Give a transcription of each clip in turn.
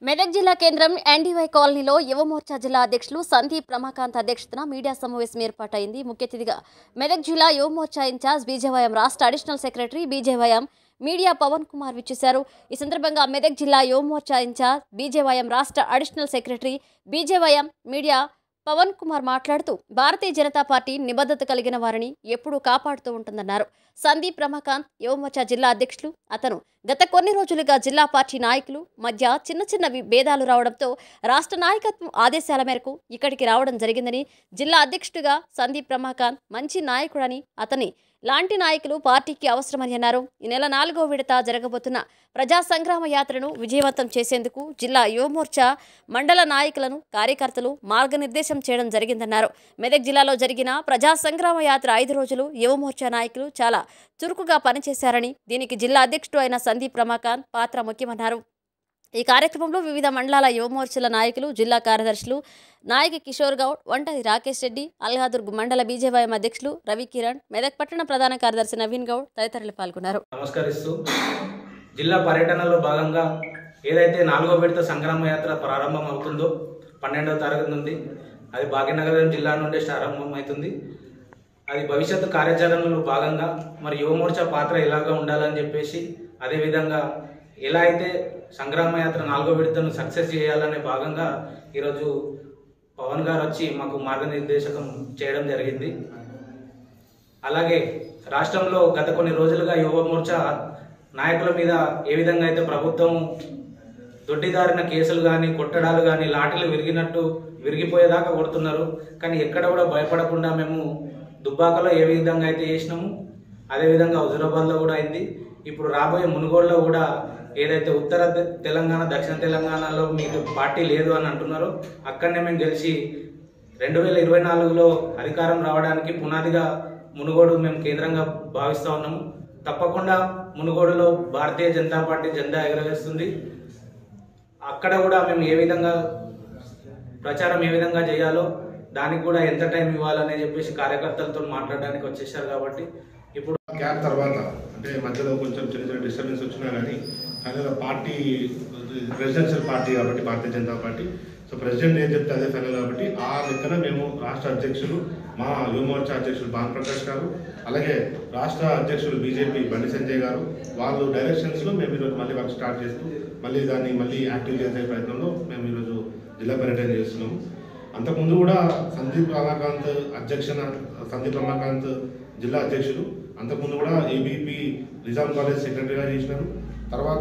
మెదక్ జిల్లా కేంద్రం ఎన్డీవై కాలనీలో యువమోర్చా జిల్లా అధ్యక్షులు సందీప్ రమాకాంత్ అధ్యక్షతన మీడియా సమావేశం ఏర్పాటైంది ముఖ్య అతిథిగా మెదక్ జిల్లా యువమోర్చా ఇన్ఛార్జ్ బీజేవైఎం రాష్ట్ర additional secretary BJYM media Pavan Kumar విచ్చేశారు ఈ సందర్భంగా మెదక్ జిల్లా యువమోర్చా ఇన్ఛార్జ్ బీజేవైఎం రాష్ట్ర additional secretary BJYM media Pavan Kumar మాట్లాడుతూ భారతీయ జనతా పార్టీ నిబద్ధత కలిగిన వారిని ఎప్పుడూ కాపాడుతూ ఉంటుందన్నారు సందీప్ రమాకాంత్ యువమోర్చా జిల్లా అధ్యక్షులు అతను గత కొన్ని రోజులుగా జిల్లా పార్టీ నాయకులు మధ్య చిన్న చిన్న వి- భేదాలు రావడంతో రాష్ట్ర నాయకత్వం ఆదేశాల మేరకు ఇక్కడికి రావడం జరిగిందని జిల్లా అధ్యక్షుడిగా సందీప్ రమాకాంత్ మంచి నాయకుడని అతని లాంటి నాయకులు పార్టీకి అవసరమని అన్నారు ఈ నెల నాలుగో విడత జరగబోతున్న ప్రజా సంగ్రామ యాత్రను విజయవంతం చేసేందుకు జిల్లా యువమోర్చా మండల నాయకులను కార్యకర్తలు మార్గనిర్దేశం చేయడం జరిగిందన్నారు మెదక్ జిల్లాలో జరిగిన ప్రజా సంగ్రామ యాత్ర ఐదు రోజులు యువమోర్చా నాయకులు చాలా చురుకుగా పనిచేశారని దీనికి జిల్లా అధ్యక్షుడు అయిన సందీప్ రమాకాంత్ పాత్ర ముఖ్యమన్నారు ఈ కార్యక్రమంలో వివిధ మండలాల యువమోర్చల నాయకులు జిల్లా కార్యదర్శులు నాయకి కిషోర్ గౌడ్ వంటది రాకేష్ రెడ్డి అల్హాదుర్గ్ మండల బీజేవైఎం అధ్యక్షులు రవి కిరణ్ మెదక్ పట్టణ ప్రధాన కార్యదర్శి నవీన్ గౌడ్ తదితరులు పాల్గొన్నారు నమస్కరిస్తూ జిల్లా పర్యటనలో భాగంగా ఏదైతే నాలుగో విడత సంగ్రామ యాత్ర ప్రారంభం అవుతుందో పన్నెండవ తరగతి నుండి అది భాగ్యనగరం జిల్లా నుండి ప్రారంభం అవుతుంది అది భవిష్యత్తు కార్యాచరణలో భాగంగా మరి యువమోర్చా పాత్ర ఎలాగా ఉండాలని చెప్పేసి అదేవిధంగా ఎలా అయితే సంగ్రామ యాత్ర నాలుగో విడతను సక్సెస్ చేయాలనే భాగంగా ఈరోజు పవన్ గారు వచ్చి మాకు మార్గనిర్దేశకం చేయడం జరిగింది అలాగే రాష్ట్రంలో గత కొన్ని రోజులుగా యువ మోర్చా నాయకుల మీద ఏ విధంగా అయితే ప్రభుత్వం దొడ్డిదారిన కేసులు కానీ కొట్టడాలు కానీ లాఠీలు విరిగినట్టు విరిగిపోయేదాకా కొడుతున్నారు కానీ ఎక్కడ కూడా భయపడకుండా మేము దుబ్బాకలో ఏ విధంగా అయితే చేసినాము అదేవిధంగా హుజురాబాద్లో కూడా అయింది ఇప్పుడు రాబోయే మునుగోడులో కూడా ఏదైతే ఉత్తర తె- తెలంగాణ దక్షిణ తెలంగాణలో మీకు పార్టీ లేదు అని అంటున్నారో అక్కడనే మేము గెలిచి రెండు వేల ఇరవై నాలుగులో అధికారం రావడానికి పునాదిగా మునుగోడు మేము కేంద్రంగా భావిస్తూ ఉన్నాము తప్పకుండా మునుగోడులో భారతీయ జనతా పార్టీ జెండా ఎగరవేస్తుంది అక్కడ కూడా మేము ఏ విధంగా ప్రచారం ఏ విధంగా చేయాలో దానికి కూడా ఎంత టైం ఇవ్వాలని చెప్పేసి కార్యకర్తలతో మాట్లాడడానికి వచ్చేసారు కాబట్టి ఇప్పుడు గ్యాప్ తర్వాత అంటే మధ్యలో కొంచెం చిన్న చిన్న డిస్టర్బెన్స్ వచ్చినా కానీ ఫైనల్గా పార్టీ ప్రెసిడెన్షియల్ పార్టీ కాబట్టి Bharatiya Janata party so president ఏం చెప్తే అదే ఫైనల్ కాబట్టి ఆ లెక్కన మేము రాష్ట్ర అధ్యక్షులు మా యువమోర్చా అధ్యక్షులు భాన్ ప్రకాష్ గారు అలాగే రాష్ట్ర అధ్యక్షులు బీజేపీ బండి సంజయ్ గారు వాళ్ళు డైరెక్షన్స్లో మేము ఈరోజు మళ్ళీ వర్క్ స్టార్ట్ చేస్తూ మళ్ళీ దాన్ని మళ్ళీ యాక్టివ్ చేసే ప్రయత్నంలో మేము ఈరోజు జిల్లా పర్యటన చేస్తున్నాము అంతకుముందు కూడా సందీప్ రమాకాంత్ అధ్యక్షన సందీప్ రమాకాంత్ జిల్లా అధ్యక్షులు అంతకుముందు కూడా ఏబీపీ నిజాం కాలేజ్ సెక్రటరీగా చేసినారు తర్వాత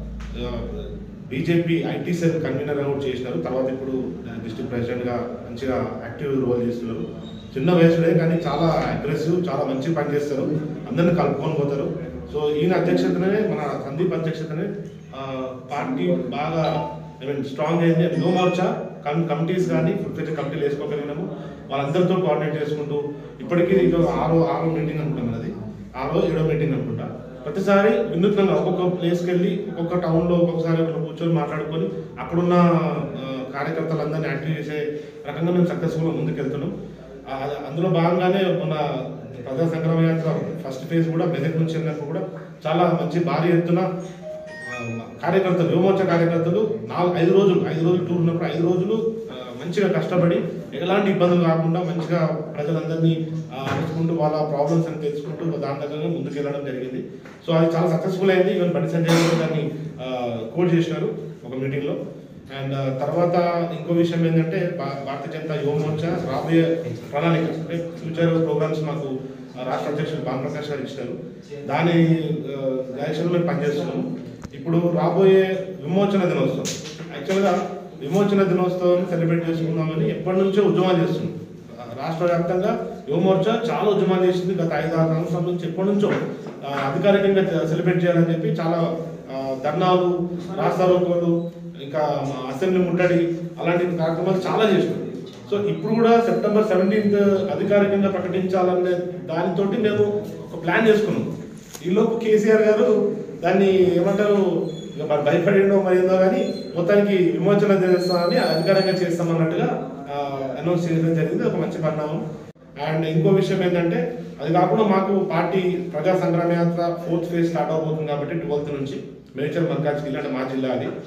బీజేపీ ఐటీ సెల్ కన్వీనర్గా కూడా చేసినారు తర్వాత ఇప్పుడు డిస్ట్రిక్ట్ ప్రెసిడెంట్గా మంచిగా యాక్టివ్ రోల్ చేస్తున్నారు చిన్న వయసులే కానీ చాలా అగ్రెసివ్ చాలా మంచి పని చేస్తారు అందరిని కలుపుకొని పోతారు సో ఈయన అధ్యక్షతనే మన సందీప్ అధ్యక్షతనే ఆ, పార్టీ బాగా ఐ మీన్ స్ట్రాంగ్ అయింది నో మోర్చా కమ్ కమిటీస్ కానీ ఫుడ్ కమిటీలు వేసుకోగలిగినాము వాళ్ళందరితో కోఆర్డినేట్ చేసుకుంటూ ఇప్పటికీ ఇది ఆరో ఆరో మీటింగ్ అనుకుంటాం అది ఆరో ఏడో మీటింగ్ అనుకుంటా ప్రతిసారి వినూత్నంగా ఒక్కొక్క ప్లేస్కి వెళ్ళి ఒక్కొక్క టౌన్లో ఒక్కొక్కసారి ఒకరు కూర్చొని మాట్లాడుకొని అక్కడున్న ఆ, కార్యకర్తలందరినీ యాక్టివ్ చేసే రకంగా మేము సక్సెస్ఫుల్గా ముందుకెళ్తున్నాం ఆ, అందులో భాగంగానే మన ప్రజా సంగ్రామ యాత్ర ఫస్ట్ ఫేజ్ కూడా మెదక్ నుంచి వెళ్ళినప్పుడు కూడా చాలా మంచి భారీ ఎత్తున ఆ, కార్యకర్తలు యువమోర్చా కార్యకర్తలు నాలుగు ఐదు రోజులు ఐదు రోజులు టూర్ ఉన్నప్పుడు ఐదు రోజులు ఆ, మంచిగా కష్టపడి ఎలాంటి ఇబ్బందులు కాకుండా మంచిగా ప్రజలందరినీ ఆ, అరుచుకుంటూ వాళ్ళ ప్రాబ్లమ్స్ అని తెలుసుకుంటూ దాని దగ్గర ముందుకు వెళ్ళడం జరిగింది సో అది చాలా సక్సెస్ఫుల్ అయింది ఈవెన్ బండి సంజయ్ గారు దాన్ని కోడ్ చేసినారు ఒక మీటింగ్లో అండ్ తర్వాత ఇంకో విషయం ఏంటంటే భా- భారతీయ జనతా యువ మోర్చా రాబోయే ప్రణాళిక అంటే ఫ్యూచర్ ప్రోగ్రామ్స్ మాకు ఆ, రాష్ట్ర అధ్యక్షులు భానుప్రకాష్ గారు ఇచ్చినారు దాని డైరెక్షన్లో మేము పనిచేస్తున్నాము ఇప్పుడు రాబోయే విమోచన దినోత్సవం యాక్చువల్గా విమోచన దినోత్సవం సెలబ్రేట్ చేసుకుందామని ఎప్పటి నుంచో ఉద్యమాలు చేస్తున్నాం ఆ, రాష్ట్ర వ్యాప్తంగా యువమోర్చా చాలా ఉద్యమాలు చేసింది గత ఐదు ఆరు సంవత్సరాల నుంచి ఎప్పటి నుంచో ఆ, అధికారికంగా సెలబ్రేట్ చేయాలని చెప్పి చాలా ఆ, ధర్నాలు రాస్తారోకోలు ఇంకా మా అసెంబ్లీ ముట్టడి అలాంటి కార్యక్రమాలు చాలా చేసినాం సో ఇప్పుడు కూడా సెప్టెంబర్ సెవెంటీన్త్ అధికారికంగా ప్రకటించాలనే దానితోటి మేము ఒక ప్లాన్ చేసుకున్నాం ఈలోపు కేసీఆర్ గారు దాన్ని ఏమంటారు ఇక మరి భయపడిండో మరి ఏందో కానీ మొత్తానికి విమోచన దినోత్సవాన్ని అధికారంగా చేస్తామన్నట్టుగా అనౌన్స్ చేయడం జరిగింది ఒక మంచి పరిణామం అండ్ ఇంకో విషయం ఏంటంటే అది కాకుండా మాకు పార్టీ ప్రజా సంగ్రామ యాత్ర ఫోర్త్ ఫేజ్ స్టార్ట్ అవబోతుంది కాబట్టి ట్వెల్త్ నుంచి మేడ్చల్ మల్కాజ్గిరి అంటే మా జిల్లా అది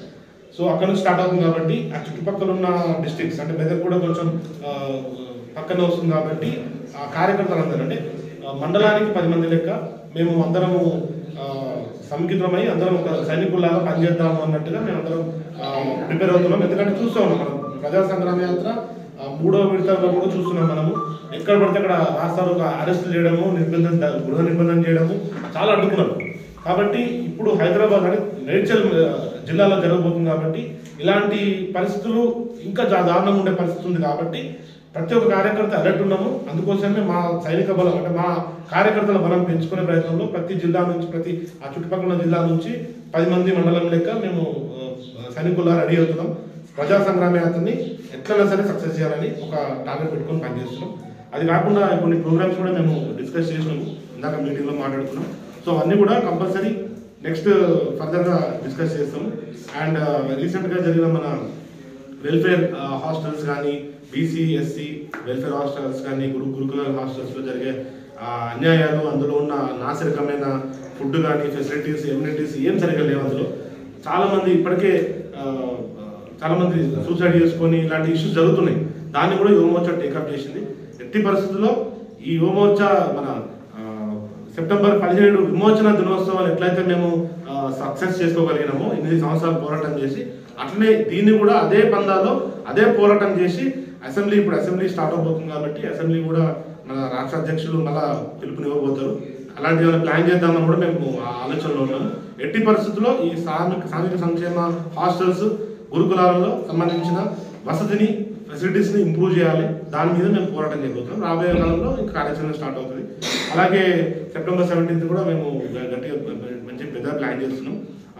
సో అక్కడ నుంచి స్టార్ట్ అవుతుంది కాబట్టి ఆ చుట్టుపక్కల ఉన్న డిస్ట్రిక్ట్స్ అంటే మెదక్ కూడా కొంచెం ఆ, పక్కన వస్తుంది కాబట్టి ఆ కార్యకర్తలందరూ అంటే ఆ, మండలానికి పది మంది లెక్క మేము అందరము ఆ, సంకితమై అందరం ఒక సైనికుల్లాగా పనిచేద్దాము అన్నట్టుగా మేము అందరం ప్రిపేర్ అవుతున్నాం ఎందుకంటే చూస్తూ ఉన్నాం మనం ప్రజా సంగ్రామ యాత్ర ఆ, మూడో విడతలో కూడా చూస్తున్నాం మనము ఎక్కడ పడితే అక్కడ రాస్తారు అరెస్ట్ చేయడము నిర్బంధం గృహ నిర్బంధం చేయడము చాలా అడ్డుకున్నారు కాబట్టి ఇప్పుడు హైదరాబాద్ అని మేడ్చల్ ఆ, జిల్లాలో జరగబోతుంది కాబట్టి ఇలాంటి పరిస్థితులు ఇంకా జా- దారుణంగా ఉండే పరిస్థితి ఉంది కాబట్టి ప్రతి ఒక్క కార్యకర్త అలర్ట్ ఉన్నాము అందుకోసమే మా సైనిక బలం అంటే మా కార్యకర్తల బలం పెంచుకునే ప్రయత్నంలో ప్రతి జిల్లా నుంచి ప్రతి ఆ చుట్టుపక్కల ఉన్న జిల్లా నుంచి పది మంది మండలం లెక్క మేము ఆ, సైనికుల్లా రెడీ అవుతున్నాం ప్రజా సంగ్రామ యాత్రని ఎట్లైనా సరే సక్సెస్ చేయాలని ఒక టార్గెట్ పెట్టుకొని పనిచేస్తున్నాం అది కాకుండా కొన్ని ప్రోగ్రామ్స్ కూడా మేము డిస్కస్ చేసినాము ఇందాక మీటింగ్లో మాట్లాడుకున్నాం సో అవన్నీ కూడా కంపల్సరీ నెక్స్ట్ ఫర్దర్గా డిస్కస్ చేస్తాము అండ్ రీసెంట్గా జరిగిన మన వెల్ఫేర్ హాస్టల్స్ కానీ బీసీ ఎస్సీ వెల్ఫేర్ హాస్టల్స్ కానీ గురు గురుకుల హాస్టల్స్లో జరిగే ఆ, అన్యాయాలు అందులో ఉన్న నాసిరకమైన ఫుడ్ కానీ ఫెసిలిటీస్ ఎమ్యూనిటీస్ ఏం సరిగ్గా లేవు అందులో చాలా మంది ఇప్పటికే ఆ, ఆ, చాలా మంది సూసైడ్ చేసుకొని ఇలాంటి ఇష్యూస్ జరుగుతున్నాయి దాన్ని కూడా యువమోర్చా టేకప్ చేసింది ఎట్టి పరిస్థితుల్లో ఈ యువమోర్చా మన ఆ, సెప్టెంబర్ పదిహేడు విమోచన దినోత్సవాలు ఎట్లయితే మేము సక్సెస్ చేసుకోగలిగినామో ఎనిమిది సంవత్సరాలు పోరాటం చేసి అట్లనే దీన్ని కూడా అదే పందాలో అదే పోరాటం చేసి అసెంబ్లీ ఇప్పుడు అసెంబ్లీ స్టార్ట్ అవబోతుంది కాబట్టి అసెంబ్లీ కూడా మన రాష్ట్ర అధ్యక్షులు మళ్ళా పిలుపునివ్వబోతారు అలాంటి ఏమైనా ప్లాన్ చేద్దామని కూడా మేము ఆ ఆలోచనలో ఉన్నాము ఎట్టి పరిస్థితుల్లో ఈ సామిక సాంఘిక సంక్షేమ హాస్టల్స్ గురుకులాలలో సంబంధించిన వసతిని ఫెసిలిటీస్ని ఇంప్రూవ్ చేయాలి దాని మీద మేము పోరాటం చేయబోతున్నాం రాబోయే కాలంలో ఇంకా కార్యాచరణ స్టార్ట్ అవుతుంది అలాగే సెప్టెంబర్ సెవెంటీన్త్ కూడా మేము గట్టిగా మంచి పెద్ద ప్లాన్ చేస్తున్నాం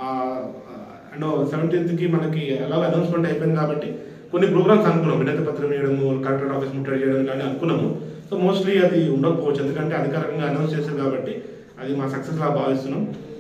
అండ్ సెవెంటీన్త్కి మనకి ఎలాగో అనౌన్స్మెంట్ అయిపోయింది కాబట్టి కొన్ని ప్రోగ్రామ్స్ అనుకున్నాం వినతి పత్రం చేయడము కలెక్టర్ ఆఫీస్ ముట్టడి చేయడం కానీ అనుకున్నాము సో మోస్ట్లీ అది ఉండకపోవచ్చు ఎందుకంటే అధికారికంగా అనౌన్స్ చేశారు కాబట్టి అది మా సక్సెస్ లా భావిస్తున్నాం